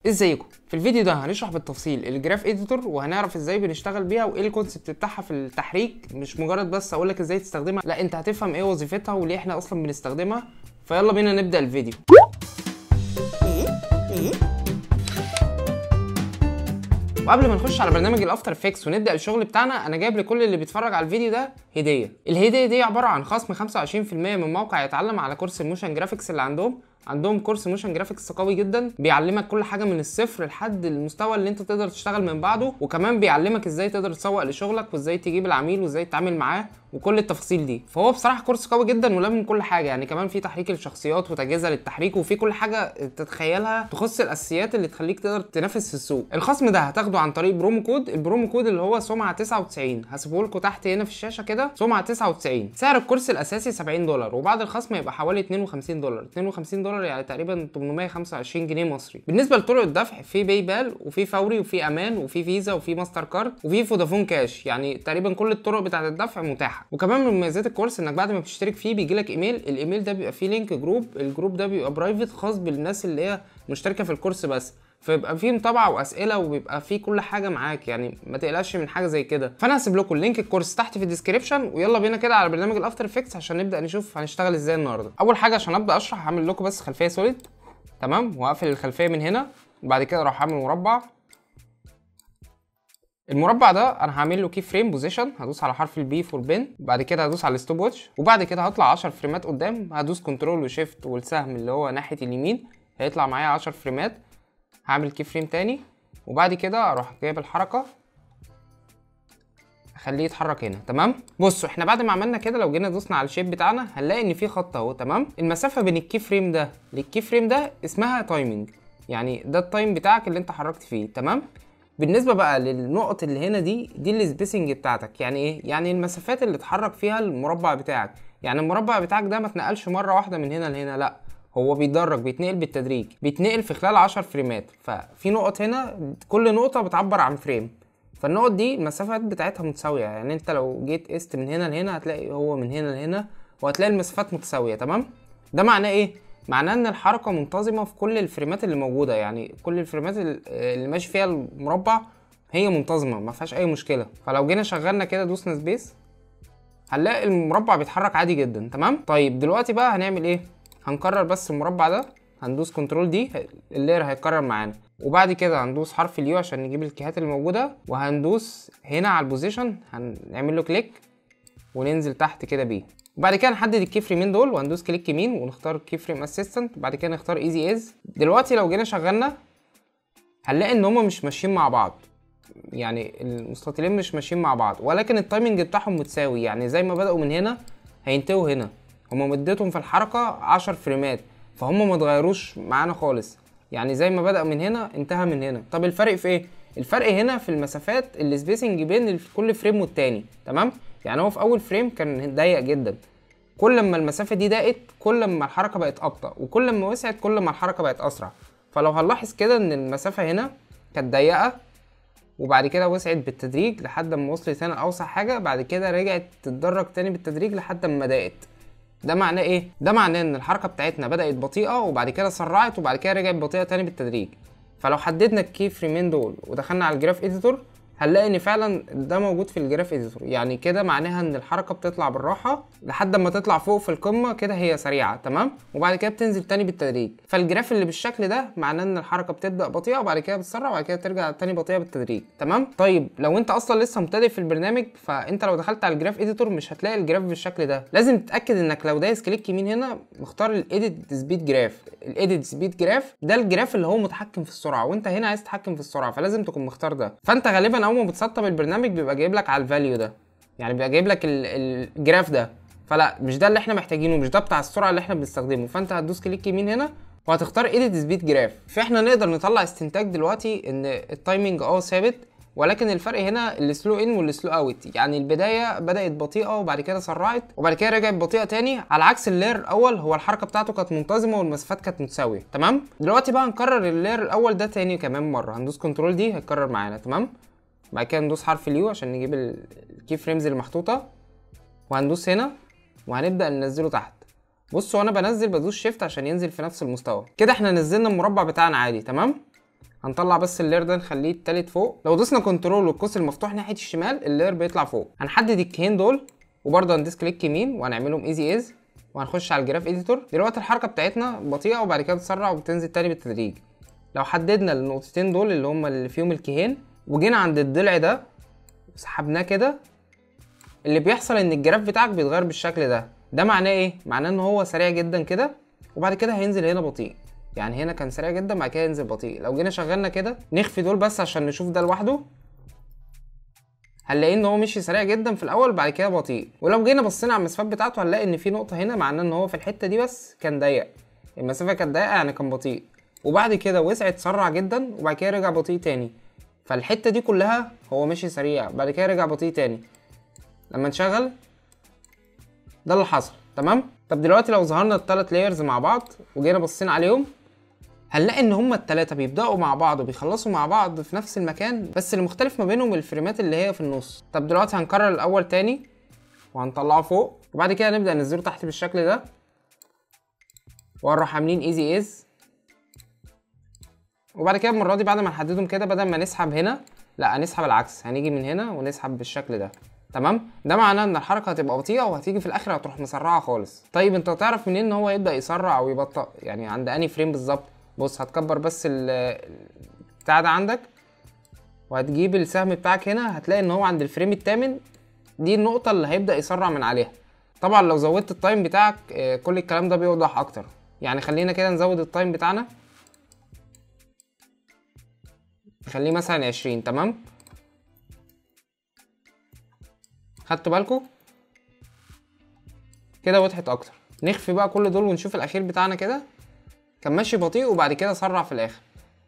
ازيكم في الفيديو ده هنشرح بالتفصيل الجراف اديتور وهنعرف ازاي بنشتغل بيها وايه الكونسيبت بتاعها في التحريك مش مجرد بس اقول لك ازاي تستخدمها لا انت هتفهم ايه وظيفتها وليه احنا اصلا بنستخدمها فيلا بينا نبدا الفيديو وقبل ما نخش على برنامج الافتر افكتس ونبدا الشغل بتاعنا انا جايب لكل اللي بيتفرج على الفيديو ده هديه الهديه دي عباره عن خصم 25% من موقع يتعلم على كورس الموشن جرافيكس اللي عندهم عندهم كورس موشن جرافيكس قوي جدا بيعلمك كل حاجه من الصفر لحد المستوى اللي انت تقدر تشتغل من بعده وكمان بيعلمك ازاي تقدر تسوق لشغلك وازاي تجيب العميل وازاي تتعامل معاه وكل التفاصيل دي فهو بصراحه كورس قوي جدا ولامم كل حاجه يعني كمان في تحريك الشخصيات وتجهيزها للتحريك وفي كل حاجه تتخيلها تخص الاساسيات اللي تخليك تقدر تنافس في السوق الخصم ده هتاخده عن طريق برومو كود البرومو كود اللي هو سمعه 99 هسيبه لكم تحت هنا في الشاشه كده سمعه 99 سعر الكورس الاساسي 70 دولار وبعد الخصم يبقى حوالي 52 دولار 52 دولار يعني تقريبا 825 جنيه مصري بالنسبه لطرق الدفع في باي بال وفي فوري وفي امان وفي فيزا وفي ماستر كارد وفي فودافون كاش يعني تقريبا كل الطرق بتاعه الدفع متاحه وكمان من مميزات الكورس انك بعد ما بتشترك فيه بيجي لك ايميل الايميل ده بيبقى فيه لينك جروب الجروب ده بيبقى برايفت خاص بالناس اللي هي مشتركه في الكورس بس فيبقى فيه متابعه واسئله وبيبقى فيه كل حاجه معاك يعني ما تقلقش من حاجه زي كده فانا هسيب لكم لينك الكورس تحت في الديسكربشن ويلا بينا كده على برنامج الافتر افكتس عشان نبدا نشوف هنشتغل ازاي النهارده اول حاجه عشان ابدا اشرح هعمل لكم بس خلفيه سوليد تمام واقفل الخلفيه من هنا وبعد كده اروح اعمل مربع المربع ده انا هعمل له كي فريم بوزيشن هدوس على حرف البي فور بن بعد كده هدوس على الستوب واتش وبعد كده هطلع 10 فريمات قدام هدوس كنترول وشيفت والسهم اللي هو ناحيه اليمين هيطلع معايا 10 فريمات هعمل كي فريم تاني وبعد كده اروح جايب الحركه اخليه يتحرك هنا تمام بصوا احنا بعد ما عملنا كده لو جينا دوسنا على الشيب بتاعنا هنلاقي ان في خط اهو تمام المسافه بين الكي فريم ده للكي فريم ده اسمها تايمنج يعني ده التايم بتاعك اللي انت حركت فيه تمام بالنسبه بقى للنقط اللي هنا دي دي السبيسنج بتاعتك يعني ايه يعني المسافات اللي اتحرك فيها المربع بتاعك يعني المربع بتاعك ده ما اتنقلش مره واحده من هنا لهنا لا هو بيتدرج بيتنقل بالتدريج بيتنقل في خلال 10 فريمات ففي نقط هنا كل نقطه بتعبر عن فريم فالنقط دي المسافات بتاعتها متساويه يعني انت لو جيت قست من هنا لهنا هتلاقي هو من هنا لهنا وهتلاقي المسافات متساويه تمام ده معناه ايه معناه ان الحركه منتظمه في كل الفريمات اللي موجوده يعني كل الفريمات اللي ماشي فيها المربع هي منتظمه ما فيهاش اي مشكله فلو جينا شغلنا كده دوسنا سبيس هنلاقي المربع بيتحرك عادي جدا تمام طيب دلوقتي بقى هنعمل ايه هنكرر بس المربع ده هندوس كنترول دي اللير هيتكرر معانا وبعد كده هندوس حرف اليو عشان نجيب الكيهات اللي موجوده وهندوس هنا على البوزيشن هنعمل له كليك وننزل تحت كده بيه وبعد كده نحدد الكي فريمين دول وهندوس كليك يمين ونختار كي فريم اسيستنت بعد كده نختار ايزي از دلوقتي لو جينا شغلنا هنلاقي ان هما مش ماشيين مع بعض يعني المستطيلين مش ماشيين مع بعض ولكن التايمنج بتاعهم متساوي يعني زي ما بدأوا من هنا هينتهوا هنا هما مدتهم في الحركة 10 فريمات فهم ما اتغيروش معانا خالص يعني زي ما بدأ من هنا انتهى من هنا طب الفرق في ايه الفرق هنا في المسافات السبيسنج بين كل فريم والتاني تمام يعني هو في اول فريم كان ضيق جدا كل ما المسافه دي ضاقت كل ما الحركه بقت ابطا وكل ما وسعت كل ما الحركه بقت اسرع فلو هنلاحظ كده ان المسافه هنا كانت ضيقه وبعد كده وسعت بالتدريج لحد ما وصلت هنا اوسع حاجه بعد كده رجعت تتدرج تاني بالتدريج لحد ما ضاقت ده معناه ايه ده معناه ان الحركه بتاعتنا بدات بطيئه وبعد كده سرعت وبعد كده رجعت بطيئه تاني بالتدريج فلو حددنا الكي فريمين دول ودخلنا على الجراف اديتور هنلاقي ان فعلا ده موجود في الجراف اديتور يعني كده معناها ان الحركه بتطلع بالراحه لحد ما تطلع فوق في القمه كده هي سريعه تمام وبعد كده بتنزل تاني بالتدريج فالجراف اللي بالشكل ده معناه ان الحركه بتبدا بطيئه وبعد كده بتسرع وبعد كده ترجع تاني بطيئه بالتدريج تمام طيب لو انت اصلا لسه مبتدئ في البرنامج فانت لو دخلت على الجراف اديتور مش هتلاقي الجراف بالشكل ده لازم تتاكد انك لو دايس كليك يمين هنا مختار الايديت سبيد جراف الايديت سبيد جراف ده الجراف اللي هو متحكم في السرعه وانت هنا عايز تتحكم في السرعه فلازم تكون مختار ده فانت غالبا اول ما بتسطب البرنامج بيبقى جايب لك على الفاليو ده يعني بيبقى جايب لك الجراف ده فلا مش ده اللي احنا محتاجينه مش ده بتاع السرعه اللي احنا بنستخدمه فانت هتدوس كليك يمين هنا وهتختار ايديت سبيد جراف فاحنا نقدر نطلع استنتاج دلوقتي ان التايمنج اه ثابت ولكن الفرق هنا السلو ان والسلو اوت يعني البدايه بدات بطيئه وبعد كده سرعت وبعد كده رجعت بطيئه تاني على عكس اللير الاول هو الحركه بتاعته كانت منتظمه والمسافات كانت متساويه تمام دلوقتي بقى هنكرر اللير الاول ده تاني كمان مره هندوس كنترول دي هيتكرر معانا تمام بعد كده ندوس حرف اليو عشان نجيب الكي فريمز اللي محطوطه وهندوس هنا وهنبدا ننزله تحت بصوا وانا بنزل بدوس شيفت عشان ينزل في نفس المستوى كده احنا نزلنا المربع بتاعنا عادي تمام هنطلع بس اللير ده نخليه التالت فوق لو دوسنا كنترول والقوس المفتوح ناحيه الشمال اللير بيطلع فوق هنحدد الكيهين دول وبرضه هندوس كليك يمين وهنعملهم ايزي ايز وهنخش على الجراف اديتور دلوقتي الحركه بتاعتنا بطيئه وبعد كده بتسرع وبتنزل تاني بالتدريج لو حددنا النقطتين دول اللي هما اللي فيهم الكيهين وجينا عند الضلع ده وسحبناه كده اللي بيحصل ان الجراف بتاعك بيتغير بالشكل ده ده معناه ايه معناه ان هو سريع جدا كده وبعد كده هينزل هنا بطيء يعني هنا كان سريع جدا بعد كده ينزل بطيء لو جينا شغلنا كده نخفي دول بس عشان نشوف ده لوحده هنلاقي ان هو مشي سريع جدا في الاول بعد كده بطيء ولو جينا بصينا على المسافات بتاعته هنلاقي ان في نقطه هنا معناه ان هو في الحته دي بس كان ضيق المسافه كانت ضيقه يعني كان بطيء وبعد كده وسعت سرع جدا وبعد كده رجع بطيء تاني فالحته دي كلها هو مشي سريع بعد كده رجع بطيء تاني لما نشغل ده اللي حصل تمام طب دلوقتي لو ظهرنا الثلاث لايرز مع بعض وجينا بصينا عليهم هنلاقي ان هما التلاتة بيبدأوا مع بعض وبيخلصوا مع بعض في نفس المكان بس اللي مختلف ما بينهم الفريمات اللي هي في النص طب دلوقتي هنكرر الاول تاني وهنطلعه فوق وبعد كده نبدأ ننزله تحت بالشكل ده وهنروح عاملين ايزي ايز وبعد كده المرة دي بعد ما نحددهم كده بدل ما نسحب هنا لا هنسحب العكس هنيجي من هنا ونسحب بالشكل ده تمام ده معناه ان الحركه هتبقى بطيئه وهتيجي في الاخر هتروح مسرعه خالص طيب انت هتعرف منين ان هو يبدا يسرع او يبطأ يعني عند انهي فريم بالظبط بص هتكبر بس ال بتاع ده عندك وهتجيب السهم بتاعك هنا هتلاقي ان هو عند الفريم الثامن دي النقطه اللي هيبدا يسرع من عليها طبعا لو زودت التايم بتاعك آه، كل الكلام ده بيوضح اكتر يعني خلينا كده نزود التايم بتاعنا نخليه مثلا عشرين تمام خدتوا بالكم كده وضحت اكتر نخفي بقى كل دول ونشوف الاخير بتاعنا كده كان ماشي بطيء وبعد كده سرع في الاخر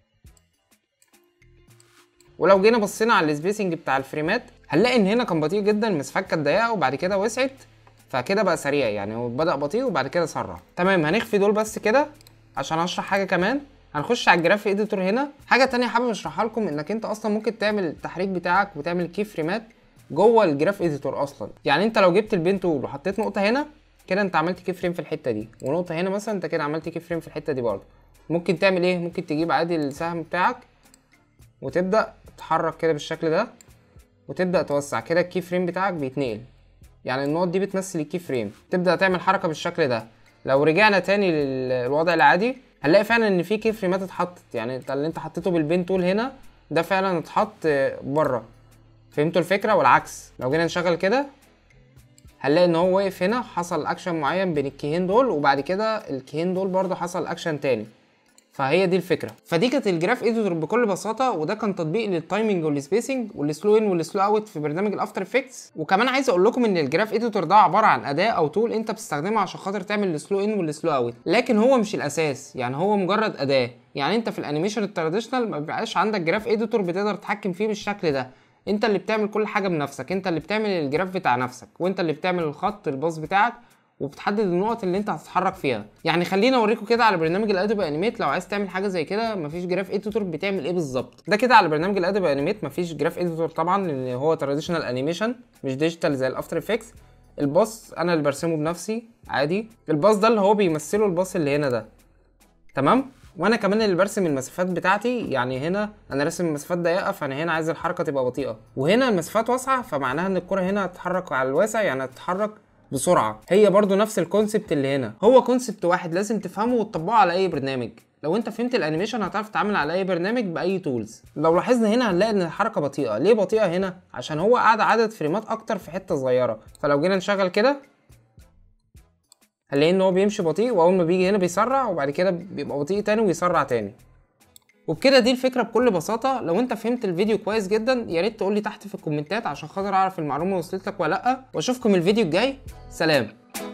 ولو جينا بصينا على السبيسنج بتاع الفريمات هنلاقي ان هنا كان بطيء جدا المسافات كانت ضيقه وبعد كده وسعت فكده بقى سريع يعني هو بدأ بطيء وبعد كده سرع تمام هنخفي دول بس كده عشان اشرح حاجه كمان هنخش على الجراف اديتور هنا حاجه تانية حابب اشرحها لكم انك انت اصلا ممكن تعمل التحريك بتاعك وتعمل كي فريمات جوه الجراف اديتور اصلا يعني انت لو جبت البين تول وحطيت نقطه هنا كده انت عملت كي فريم في الحته دي ونقطه هنا مثلا انت كده عملت كي فريم في الحته دي برضه ممكن تعمل ايه ممكن تجيب عادي السهم بتاعك وتبدا تحرك كده بالشكل ده وتبدا توسع كده الكي فريم بتاعك بيتنقل يعني النقط دي بتمثل الكي فريم تبدا تعمل حركه بالشكل ده لو رجعنا تاني للوضع العادي هنلاقي فعلا ان في كي فريمات اتحطت يعني انت اللي انت حطيته بالبين تول هنا ده فعلا اتحط بره فهمتوا الفكره والعكس لو جينا نشغل كده هنلاقي ان هو واقف هنا حصل اكشن معين بين الكيهين دول وبعد كده الكيهين دول برضه حصل اكشن تاني فهي دي الفكره فدي كانت الجراف اديتور بكل بساطه وده كان تطبيق للتايمنج والسبيسنج والسلو ان والسلو اوت في برنامج الافتر افكتس وكمان عايز اقول لكم ان الجراف اديتور ده عباره عن اداه او تول انت بتستخدمها عشان خاطر تعمل السلو ان والسلو اوت لكن هو مش الاساس يعني هو مجرد اداه يعني انت في الانيميشن التراديشنال ما بيبقاش عندك جراف اديتور بتقدر تتحكم فيه بالشكل ده انت اللي بتعمل كل حاجه بنفسك انت اللي بتعمل الجراف بتاع نفسك وانت اللي بتعمل الخط الباص بتاعك وبتحدد النقط اللي انت هتتحرك فيها يعني خليني اوريكم كده على برنامج الادوبي انيميت لو عايز تعمل حاجه زي كده مفيش جراف اديتور بتعمل ايه بالظبط ده كده على برنامج الادوبي انيميت مفيش جراف اديتور طبعا لان هو تراديشنال انيميشن مش ديجيتال زي الافتر افكتس الباص انا اللي برسمه بنفسي عادي الباص ده اللي هو بيمثله الباص اللي هنا ده تمام وانا كمان اللي برسم المسافات بتاعتي يعني هنا انا راسم مسافات ضيقه فانا هنا عايز الحركه تبقى بطيئه وهنا المسافات واسعه فمعناها ان الكره هنا هتتحرك على الواسع يعني هتتحرك بسرعه هي برضو نفس الكونسبت اللي هنا هو كونسبت واحد لازم تفهمه وتطبقه على اي برنامج لو انت فهمت الانيميشن هتعرف تتعامل على اي برنامج باي تولز لو لاحظنا هنا هنلاقي ان الحركه بطيئه ليه بطيئه هنا عشان هو قاعد عدد فريمات اكتر في حته صغيره فلو جينا نشغل كده هنلاقي ان هو بيمشي بطيء واول ما بيجي هنا بيسرع وبعد كده بيبقى بطيء تاني ويسرع تاني وبكده دي الفكره بكل بساطه لو انت فهمت الفيديو كويس جدا يا ريت تقول لي تحت في الكومنتات عشان خاطر اعرف المعلومه وصلت لك ولا لا واشوفكم الفيديو الجاي سلام